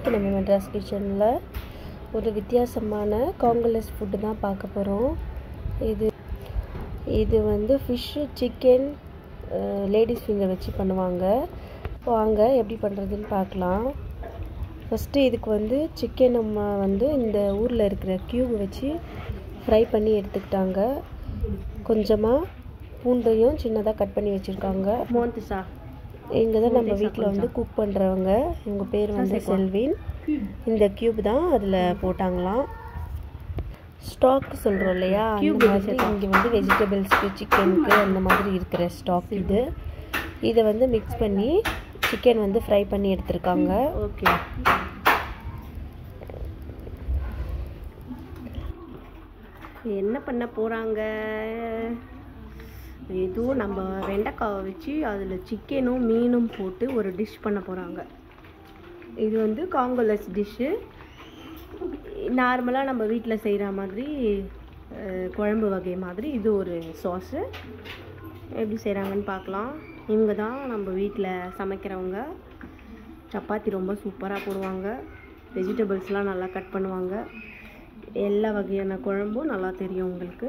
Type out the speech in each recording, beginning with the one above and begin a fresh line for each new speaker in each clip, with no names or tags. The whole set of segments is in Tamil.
இன்றைக்கி நம்ம மெட்ராஸ் கிச்சனில் ஒரு வித்தியாசமான காங்கலஸ் ஃபுட்டு தான் பார்க்க போகிறோம் இது இது வந்து ஃபிஷ்ஷு சிக்கன் லேடிஸ் ஃபிங்கர் வச்சு பண்ணுவாங்க வாங்க எப்படி பண்ணுறதுன்னு பார்க்கலாம் ஃபஸ்ட்டு இதுக்கு வந்து சிக்கன் நம்ம வந்து இந்த ஊரில் இருக்கிற க்யூப் வச்சு ஃப்ரை பண்ணி எடுத்துக்கிட்டாங்க கொஞ்சமாக பூண்டையும் சின்னதாக கட் பண்ணி வச்சுருக்காங்க
மோந்துசா
இங்கே தான் நம்ம வீட்டில் வந்து குக் பண்ணுறவங்க இவங்க பேர் வந்து செல்வின் இந்த க்யூப் தான் அதில் போட்டாங்களாம் ஸ்டாக் சொல்கிறோம் இல்லையா அந்த மாதிரி இங்கே வந்து வெஜிடபிள்ஸ்க்கு சிக்கனுக்கு அந்த மாதிரி இருக்கிற ஸ்டாக் இது இதை வந்து மிக்ஸ் பண்ணி சிக்கன் வந்து ஃப்ரை பண்ணி எடுத்திருக்காங்க
ஓகே என்ன பண்ண போகிறாங்க எதுவும் நம்ம வெண்டைக்காவை வச்சு அதில் சிக்கனும் மீனும் போட்டு ஒரு டிஷ் பண்ண போகிறாங்க இது வந்து காங்கோலஸ் டிஷ்ஷு நார்மலாக நம்ம வீட்டில் செய்கிற மாதிரி அஹ், குழம்பு வகை மாதிரி இது ஒரு சாஸு எப்படி செய்கிறாங்கன்னு பார்க்கலாம் இவங்க தான் நம்ம வீட்டில் சமைக்கிறவங்க சப்பாத்தி ரொம்ப சூப்பராக போடுவாங்க வெஜிடபிள்ஸ்லாம் நல்லா கட் பண்ணுவாங்க எல்லா வகையான குழம்பும் நல்லா தெரியும் உங்களுக்கு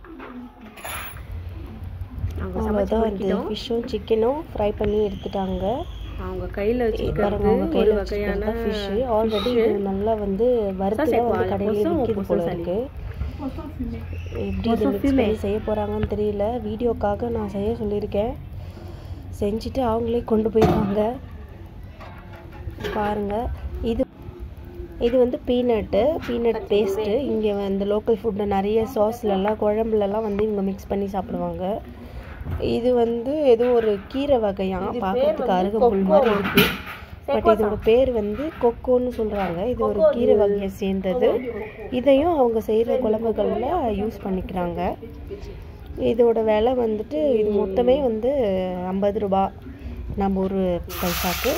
அவங்க சமைச்சு
அவ்வளோதான் இந்த
முடிக்கிட்டோம்
ஃபிஷ்ஷும் சிக்கனும் ஃப்ரை பண்ணி எடுத்துட்டாங்க
அவங்க கையில்
பாருங்க
வச்சுக்கிறது
அவங்க
ஒரு
கையில்
வகையான
வச்சுருக்க ஃபிஷ்ஷு ஆல்ரெடி
fish.
இது நல்லா வந்து வறுத்து தான் வந்து
சேர்ப்பாங்க.
கடையிலே
பொசம்,
விற்கிது போல
பொசம்
இருக்கு எப்படி இதை
பொசம்
மிக்ஸ்
fumé.
பண்ணி செய்ய போகிறாங்கன்னு தெரியல வீடியோக்காக நான் செய்ய சொல்லியிருக்கேன் செஞ்சுட்டு அவங்களே கொண்டு போயிருக்காங்க பாருங்க இது இது வந்து பீனட்டு பீனட் பேஸ்ட்டு இங்கே வந்து லோக்கல் ஃபுட்டில் நிறைய சாஸ்லலாம் குழம்புலலாம் வந்து இவங்க மிக்ஸ் பண்ணி சாப்பிடுவாங்க இது வந்து ஏதோ ஒரு கீரை வகையாம் பார்க்கறதுக்கு அருகம்புல் மாதிரி இருக்கு பட் இதோட பேர் வந்து கொக்கோன்னு சொல்கிறாங்க இது ஒரு கீரை வகையை சேர்ந்தது இதையும் அவங்க செய்கிற குழம்புகளில் யூஸ் பண்ணிக்கிறாங்க இதோட விலை வந்துட்டு இது மொத்தமே வந்து ஐம்பது ரூபா நம்ம ஒரு பைசாக்கு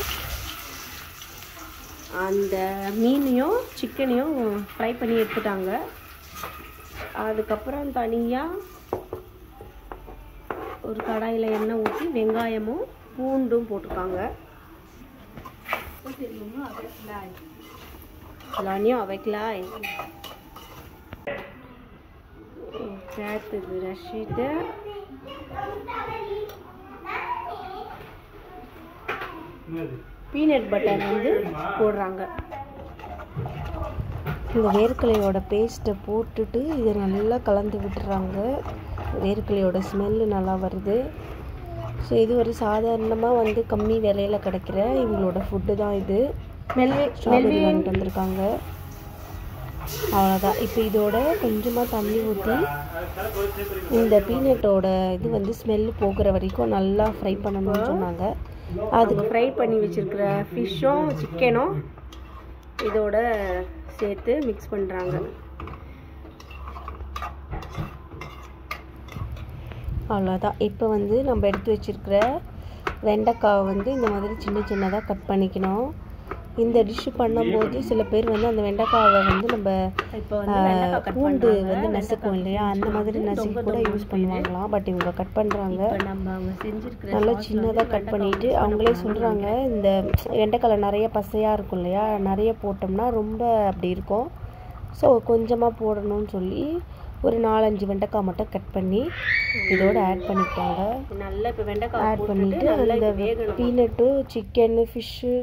அந்த மீனையும் சிக்கனையும் ஃப்ரை பண்ணி எடுத்துட்டாங்க அதுக்கப்புறம் தனியாக ஒரு கடாயில் எண்ணெய் ஊற்றி வெங்காயமும் பூண்டும் போட்டிருக்காங்க L'oignon avec l'ail. சேர்த்துது ரஷீட்டு பீனட் பட்டர் வந்து போடுறாங்க
இந்த வேர்க்கலையோட பேஸ்ட்டை போட்டுட்டு இதை நல்லா கலந்து விட்டுறாங்க வேர்க்கலையோட ஸ்மெல்லு நல்லா வருது ஸோ இது ஒரு சாதாரணமாக வந்து கம்மி விலையில் கிடைக்கிற இவங்களோட ஃபுட்டு தான் இது
மெல்வி
ஸ்ட்ராபெரி வாங்கிட்டு வந்திருக்காங்க அவ்வளோதான் இப்போ இதோட கொஞ்சமாக தண்ணி ஊற்றி இந்த பீனட்டோட இது வந்து ஸ்மெல்லு போகிற வரைக்கும் நல்லா ஃப்ரை பண்ணணும்னு சொன்னாங்க
அதுக்கு ஃப்ரை பண்ணி வச்சிருக்கிற ஃபிஷ்ஷும் சிக்கனும் இதோட சேர்த்து மிக்ஸ் பண்ணுறாங்க
அவ்வளோதான் இப்போ வந்து நம்ம எடுத்து வச்சிருக்கிற வெண்டைக்காவை வந்து இந்த மாதிரி சின்ன சின்னதாக கட் பண்ணிக்கணும் இந்த டிஷ்ஷு பண்ணும்போது சில பேர் வந்து அந்த வெண்டைக்காவை வந்து நம்ம
இப்போ வந்து
ஆஹ்,
வெண்டைக்காய் கட்
பூண்டு
பண்ணுறாங்க
வந்து நசுக்கும் இல்லையா அந்த மாதிரி நசுக்கி கூட யூஸ் பண்ணுவாங்களாம் பட் இவங்க கட் பண்ணுறாங்க
இப்போ நம்ம அவங்க செஞ்சிருக்கிற
நல்லா
sauce
சின்னதாக
வந்து
கட்
வெண்டைக்காய்
பண்ணிட்டு
use பண்ண
அவங்களே
போறாங்க.
சொல்கிறாங்க இந்த வெண்டைக்காயில் நிறைய பசையாக இருக்கும் இல்லையா நிறைய போட்டோம்னா ரொம்ப அப்படி இருக்கும் ஸோ கொஞ்சமாக போடணும்னு சொல்லி ஒரு நாலஞ்சு வெண்டைக்காய் மட்டும் கட் பண்ணி இதோட ஆட் பண்ணிக்கிட்டாங்க
நல்லா இப்போ வெண்டைக்காய்
ஆட்
போட்டுட்டு
பண்ணிவிட்டு
நல்லா
அந்த
இது வேகணும்
பீனட்டு சிக்கனு ஃபிஷ்ஷு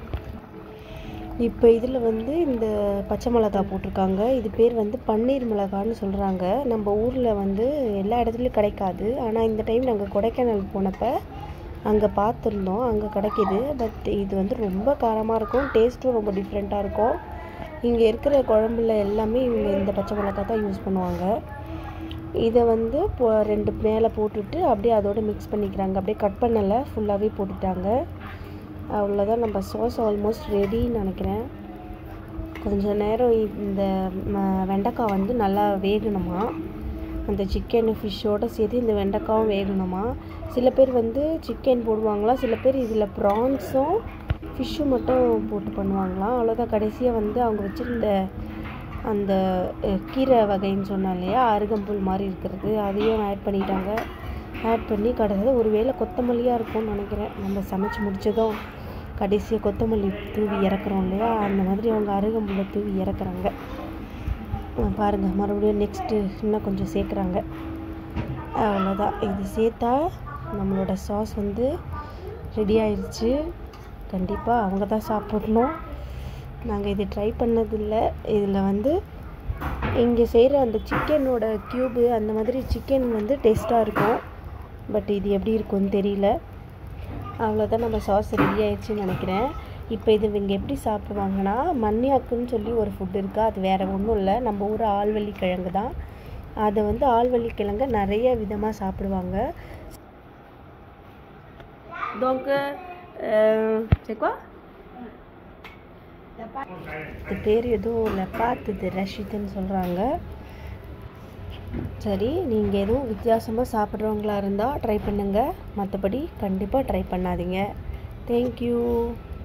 இப்போ இதில் வந்து இந்த பச்சை மிளகா போட்டிருக்காங்க இது பேர் வந்து பன்னீர் மிளகான்னு சொல்கிறாங்க நம்ம ஊரில் வந்து எல்லா இடத்துலையும் கிடைக்காது ஆனால் இந்த டைம் நாங்கள் கொடைக்கானல் போனப்போ அங்கே பார்த்துருந்தோம் அங்கே கிடைக்கிது பட் இது வந்து ரொம்ப காரமாக இருக்கும் டேஸ்ட்டும் ரொம்ப டிஃப்ரெண்ட்டாக இருக்கும் இங்கே இருக்கிற குழம்புல எல்லாமே இவங்க இந்த பச்சை மிளகா தான் யூஸ் பண்ணுவாங்க இதை வந்து இப்போ ரெண்டு மேலே போட்டுட்டு அப்படியே அதோட மிக்ஸ் பண்ணிக்கிறாங்க அப்படியே கட் பண்ணலை ஃபுல்லாகவே போட்டுட்டாங்க அவ்வளோதான் நம்ம சாஸ் ஆல்மோஸ்ட் ரெடின்னு நினைக்கிறேன் கொஞ்ச நேரம் இந்த ம- வெண்டைக்காய் வந்து நல்லா வேகணுமா அந்த சிக்கன் ஃபிஷ்ஷோடு சேர்த்து இந்த வெண்டைக்காவும் வேகணுமா சில பேர் வந்து சிக்கன் போடுவாங்களா சில பேர் இதில் ப்ரான்ஸும் ஃபிஷ்ஷும் மட்டும் போட்டு பண்ணுவாங்களாம் அவ்வளோதான் கடைசியாக வந்து அவங்க வச்சுருந்த அந்த அஹ், கீரை வகைன்னு சொன்னேன் இல்லையா அருகம்புல் மாதிரி இருக்கிறது அதையும் ஆட் பண்ணிட்டாங்க ஆட் பண்ணி கடைசியில் ஒரு வேளை கொத்தமல்லியாக இருக்கும்னு நினைக்கிறேன் நம்ம சமைச்சு முடிச்சதும் கடைசியாக கொத்தமல்லி தூவி இறக்குறோம் இல்லையா அந்த மாதிரி அவங்க அருகம்புல்லை தூவி இறக்குறாங்க பாருங்கள் மறுபடியும் நெக்ஸ்ட்டு இன்னும் கொஞ்சம் சேர்க்குறாங்க அவ்வளோதான் இது சேர்த்தா நம்மளோட சாஸ் வந்து ரெடி ஆயிடுச்சு கண்டிப்பாக அவங்க தான் சாப்பிடணும் நாங்கள் இது ட்ரை பண்ணதில்லை இதில் வந்து இங்கே செய்கிற அந்த சிக்கனோட க்யூபு அந்த மாதிரி சிக்கன் வந்து டேஸ்ட்டாக இருக்கும் பட் இது எப்படி இருக்கும்னு தெரியல அவ்வளோதான் நம்ம சாஸ் ரெடி ஆயிடுச்சுன்னு நினைக்கிறேன் இப்போ இது இவங்க எப்படி சாப்பிடுவாங்கன்னா மண்ணியாக்குன்னு சொல்லி ஒரு ஃபுட் இருக்குது அது வேறு ஒன்றும் இல்லை நம்ம ஊர் ஆள்வள்ளி கிழங்கு தான் அதை வந்து ஆள்வள்ளி கிழங்க நிறைய விதமாக சாப்பிடுவாங்க
Donc, euh, c'est quoi
இது பேர் எதுவும் லெப்பாத் இது ரஷிதுன்னு சொல்கிறாங்க சரி நீங்கள் எதுவும் வித்தியாசமாக சாப்பிட்றவங்களா இருந்தால் ட்ரை பண்ணுங்கள் மற்றபடி கண்டிப்பாக ட்ரை பண்ணாதீங்க தேங்க்யூ